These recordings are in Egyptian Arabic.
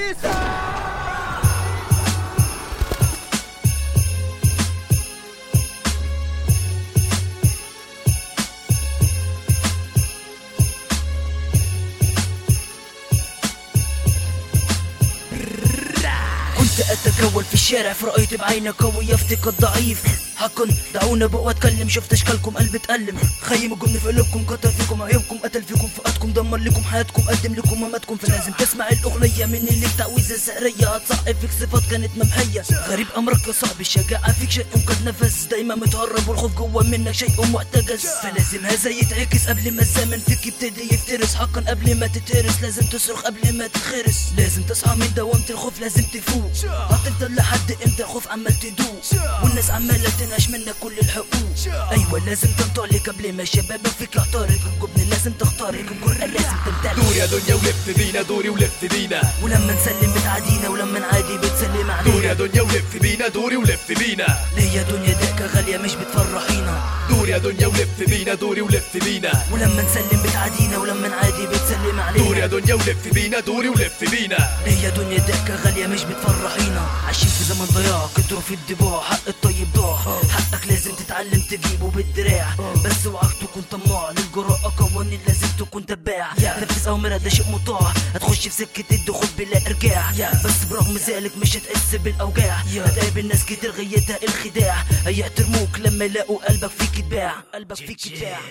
كنت اتكول في الشارع فرأيت بعينك قوي يفتك الضعيف حقا دعونا بقى اتكلم شفت اشكالكم قلبي اتألم خيم الجن في قلوبكم كتر فيكم عيوبكم قتل فيكم فئاتكم دمر لكم حياتكم قدم لكم مماتكم فلازم تسمع الاغنية مني ليك تعويذة سحرية هتصعب فيك صفات كانت ممحية غريب امرك يا صاحبي الشجاعة فيك شيء قد نفس دايما متهرب والخوف جوا منك شيء محتجز فلازم هذا يتعكس قبل ما الزمن فيك يبتدي يفترس حقا قبل ما تتهرس لازم تصرخ قبل ما تتخرس لازم تصحى من دوامة الخوف لازم تفوق هتفضل لحد امتى الخوف عمال تدوق والناس عمالة تنهش منك كل الحقوق ايوه لازم تنطلق قبل ما شبابك فيك يحترق الجبن لازم تخترق الجرأة لازم تمتلك دور يا دنيا ولف بينا دوري ولف بينا ولما نسلم بتعادينا ولما نعادي بتسلم دور يا علينا دنيا ولف بينا دوري ولف بينا ليه يا دنيا ضحكة غالية مش بتفرحينا دور يا دنيا ولف بينا دوري ولف بينا ولما نسلم بتعادينا ولما نعادي بتسلم دور يا علينا دنيا ولف بينا دوري ولف بينا ليه يا دنيا ضحكة غالية مش بتفرحينا عايشين في زمن ضياع كتروا في الضباع حق الطيب ضاع حقك لازم تتعلم تجيبه بالدراع بس اوعك تكون طماع للجراءة قوانين لازم تكون تباع نفذ اوامرها ده شيء مطاع هتخش في سكة الدخول بلا ارجاع بس برغم ذلك مش هتحس بالاوجاع هتقابل ناس كتير غيتها الخداع هيحترموك لما يلاقوا قلبك فيك اتباع قلبك فيك اتباع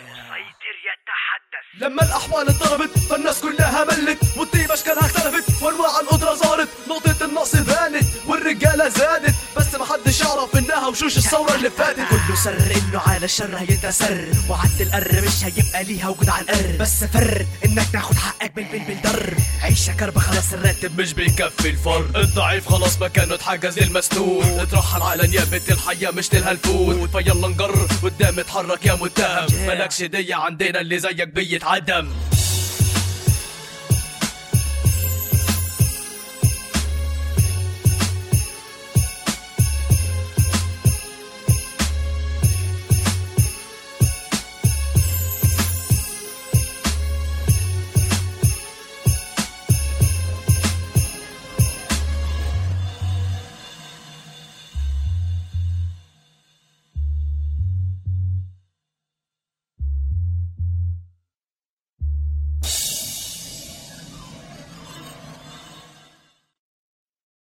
لما الاحوال اتضربت فالناس كلها ملت والطيبة اشكالها اختلفت وانواع القدرة ظهرت نقطة النقص بانت والرجالة زادت بس محدش يعرف انها وشوش الثورة اللي فاتت كله سر انه على الشر هيتسر وعد القر مش هيبقى ليها وجود على القر بس فر انك تاخد حقك بالبل بالدر عيشة كربة خلاص الراتب مش بيكفي الفر الضعيف خلاص مكانه اتحجز للمسنون اترحل على نيابة الحياة مش لها الفوت فيلا نجر قدام اتحرك يا متهم مالكش دية عندنا اللي زيك بيتعدم